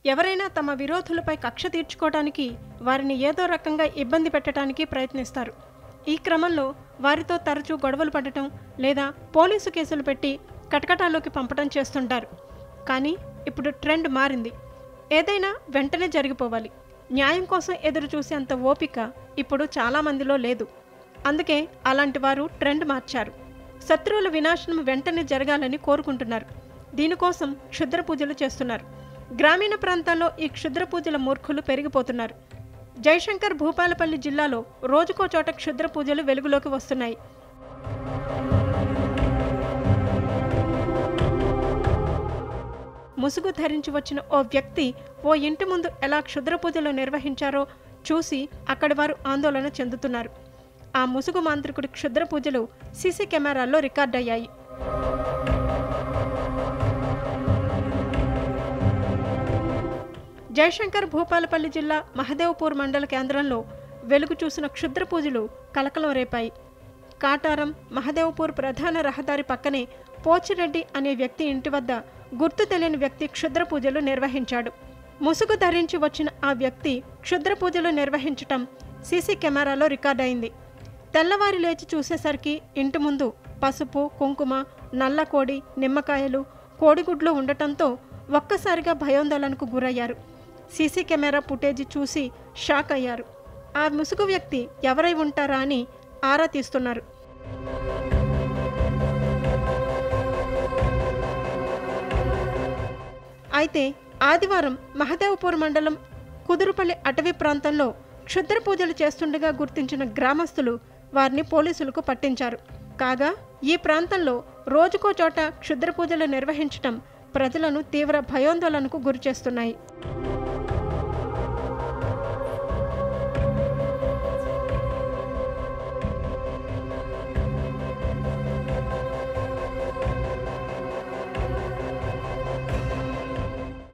ఎవరైనా తమ విరోధులపై కక్ష తీర్చుకోవడానికి వారిని ఏదో రకంగా ఇబ్బంది పెట్టడానికి ప్రయత్నిస్తారు ఈ క్రమంలో వారితో తరచూ గొడవలు పడటం లేదా పోలీసు కేసులు పెట్టి కటకటాల్లోకి పంపడం చేస్తుంటారు కానీ ఇప్పుడు ట్రెండ్ మారింది ఏదైనా వెంటనే జరిగిపోవాలి న్యాయం కోసం ఎదురు చూసేంత ఓపిక ఇప్పుడు చాలామందిలో లేదు అందుకే అలాంటి వారు ట్రెండ్ మార్చారు శత్రువుల వినాశనం వెంటనే జరగాలని కోరుకుంటున్నారు దీనికోసం క్షుద్ర పూజలు చేస్తున్నారు గ్రామీణ ప్రాంతాల్లో ఈ క్షుద్ర పూజల మూర్ఖులు పెరిగిపోతున్నారు జయశంకర్ భూపాలపల్లి జిల్లాలో రోజుకో చోట క్షుద్ర పూజలు వెలుగులోకి వస్తున్నాయి ముసుగు ధరించి వచ్చిన ఓ వ్యక్తి ఓ ఇంటి ముందు ఎలా క్షుద్ర పూజలు నిర్వహించారో చూసి అక్కడి వారు ఆందోళన చెందుతున్నారు ఆ ముసుగు మాంత్రికుడి క్షుద్ర పూజలు సీసీ కెమెరాల్లో రికార్డయ్యాయి జయశంకర్ భూపాలపల్లి జిల్లా మహదేవ్పూర్ మండల కేంద్రంలో వెలుగు చూసిన క్షుద్ర పూజలు కలకలం రేపాయి కాటారం మహదేవ్పూర్ ప్రధాన రహదారి పక్కనే పోచిరెడ్డి అనే వ్యక్తి ఇంటి వద్ద గుర్తు తెలియని వ్యక్తి క్షుద్ర పూజలు నిర్వహించాడు ముసుగు ధరించి వచ్చిన ఆ వ్యక్తి క్షుద్ర పూజలు నిర్వహించటం సీసీ కెమెరాలో రికార్డయింది తెల్లవారి లేచి చూసేసరికి ఇంటి ముందు పసుపు కుంకుమ నల్ల కోడి నిమ్మకాయలు కోడిగుడ్లు ఉండటంతో ఒక్కసారిగా భయోందోళనకు గురయ్యారు సీసీ కెమెరా ఫుటేజీ చూసి షాక్ అయ్యారు ఆ ముసుగు వ్యక్తి ఎవరై ఉంటారా అని ఆరా తీస్తున్నారు అయితే ఆదివారం మహదేవ్పూర్ మండలం కుదురుపల్లి అటవీ ప్రాంతంలో క్షుద్ర పూజలు చేస్తుండగా గుర్తించిన గ్రామస్తులు వారిని పోలీసులకు పట్టించారు కాగా ఈ ప్రాంతంలో రోజుకో చోట క్షుద్ర పూజలు నిర్వహించటం ప్రజలను తీవ్ర భయోందోళనకు గురిచేస్తున్నాయి